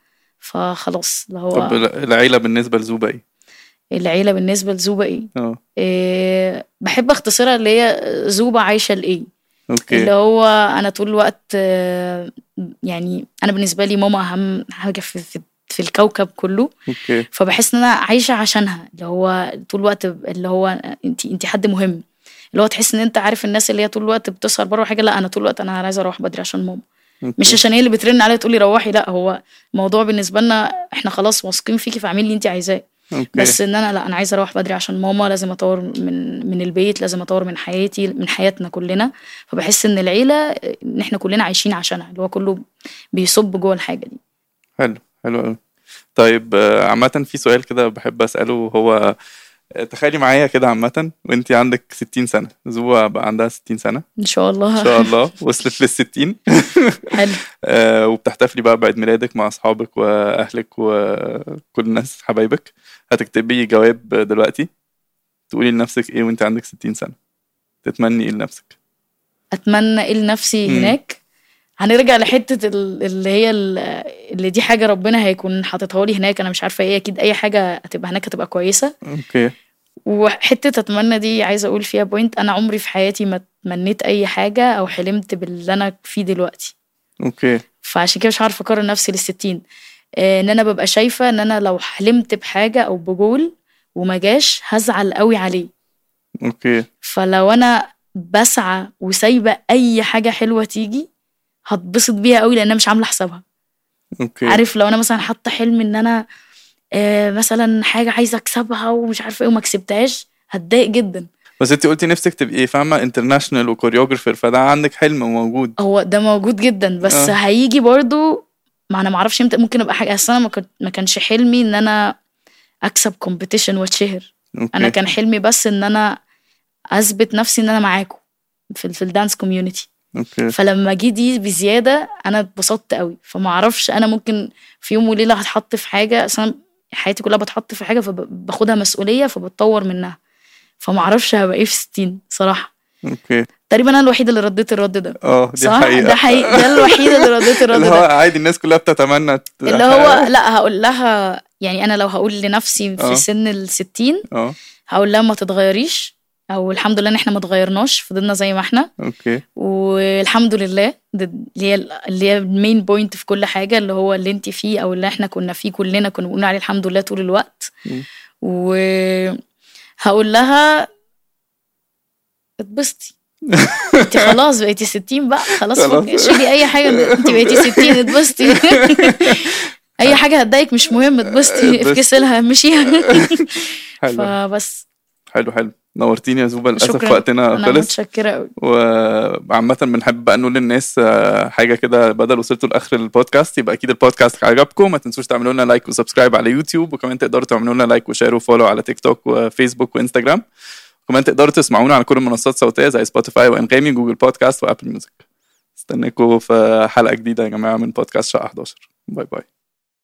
فخلاص اللي هو طب العيلة بالنسبة لزوبا ايه؟ العيله بالنسبه لزوبه ايه اه إيه بحب اختصرها اللي هي زوبة عايشة لإيه اللي اوكي هو أنا طول الوقت آه، يعني أنا بالنسبة لي ماما أهم حاجة في, في, في الكوكب كله اوكي فبحس إن أنا عايشة عشانها اللي هو طول الوقت اللي هو أنت أنت حد مهم اللي هو تحس إن أنت عارف الناس اللي هي طول الوقت بتسهر بره حاجة لا أنا طول الوقت أنا عايزة أروح بدري عشان ماما أوكي. مش عشان هي اللي بترن عليا تقول لي روحي لا هو الموضوع بالنسبة لنا إحنا خلاص واثقين فيكي فاعملي اللي أنت عايزاه اوكي بس ان انا لا انا عايزه اروح بدري عشان ماما لازم اطور من من البيت لازم اطور من حياتي من حياتنا كلنا فبحس ان العيله ان احنا كلنا عايشين عشانها اللي هو كله بيصب جوه الحاجه دي حلو حلو قوي طيب آه، عامة في سؤال كده بحب أسأله هو آه، تخيلي معايا كده عامة وانت عندك 60 سنة زوبا بقى عندها 60 سنة ان شاء الله ان شاء الله وصلت لل 60 حلو آه، وبتحتفلي بقى بعيد ميلادك مع اصحابك واهلك وكل الناس حبايبك هتكتبي جواب دلوقتي تقولي لنفسك ايه وانت عندك 60 سنة تتمني ايه لنفسك اتمنى ايه لنفسي مم. هناك هنرجع لحته ال- اللي هي ال- اللي دي حاجه ربنا هيكون حاططها لي هناك انا مش عارفه ايه اكيد اي حاجه هتبقى هناك هتبقى كويسه اوكي وحته اتمنى دي عايزه اقول فيها بوينت انا عمري في حياتي ما تمنيت اي حاجه او حلمت باللي انا فيه دلوقتي اوكي فعشان كده مش عارفه اقارن نفسي للستين آه، ان انا ببقى شايفه ان انا لو حلمت بحاجه او بجول وما جاش هزعل قوي عليه اوكي فلو انا بسعى وسايبه اي حاجه حلوه تيجي هتبسط بيها قوي لان انا مش عامله حسابها اوكي عارف لو انا مثلا حاطه حلم ان انا آه مثلا حاجه عايزه اكسبها ومش عارفه ايه وما كسبتهاش هتضايق جدا بس انت قلتي نفسك تبقي فاهمه انترناشونال وكوريوجرافر فده عندك حلم موجود هو ده موجود جدا بس آه. آه. هيجي برضو ما انا معرفش امتى ممكن ابقى حاجه اصل انا ما, كنت ما كانش حلمي ان انا اكسب كومبيتيشن واتشهر اوكي انا كان حلمي بس ان انا اثبت نفسي ان انا معاكم في ال- في الدانس كوميونتي اوكي فلما جه دي بزياده انا اتبسطت قوي فما اعرفش انا ممكن في يوم وليله هتحط في حاجه اصل انا حياتي كلها بتحط في حاجه فباخدها مسؤوليه فبتطور منها فما اعرفش هبقى ايه في 60 صراحه اوكي تقريبا انا الوحيده اللي رديت الرد ده اه دي صح حقيقه ده حقيقي ده الوحيده اللي رديت الرد اللي هو ده عادي الناس كلها بتتمنى ت- اللي هو لا هقول لها يعني انا لو هقول لنفسي آه. في سن ال 60 اه هقول لها ما تتغيريش او الحمد لله ان احنا ما اتغيرناش فضلنا زي ما احنا اوكي والحمد لله ده اللي هي اللي هي المين بوينت في كل حاجه اللي هو اللي انت فيه او اللي احنا كنا فيه كلنا كنا بنقول عليه الحمد لله طول الوقت مم. وهقول لها اتبسطي انت خلاص بقيتي 60 بقى خلاص خلاص. فك- شيلي اي حاجه انت بقيتي 60 اتبسطي اي حاجه هتضايقك مش مهم اتبسطي اتبسطي. افكسي لها مشيها حلو فبس حلو حلو نورتيني يا زوبا للاسف شكرا وقتنا انا خلص متشكره قوي وعامة بنحب بقى نقول للناس آه، حاجة كده بدل وصلتوا لآخر البودكاست يبقى أكيد البودكاست عجبكم ما تنسوش تعملوا لنا لايك وسبسكرايب على يوتيوب وكمان تقدروا تعملوا لنا لايك وشير وفولو على تيك توك وفيسبوك وانستجرام وكمان تقدروا تسمعونا على كل المنصات الصوتية زي سبوتيفاي وانغامي جوجل بودكاست وابل ميوزك استناكم في حلقة جديدة يا جماعة من بودكاست شقة 11 باي باي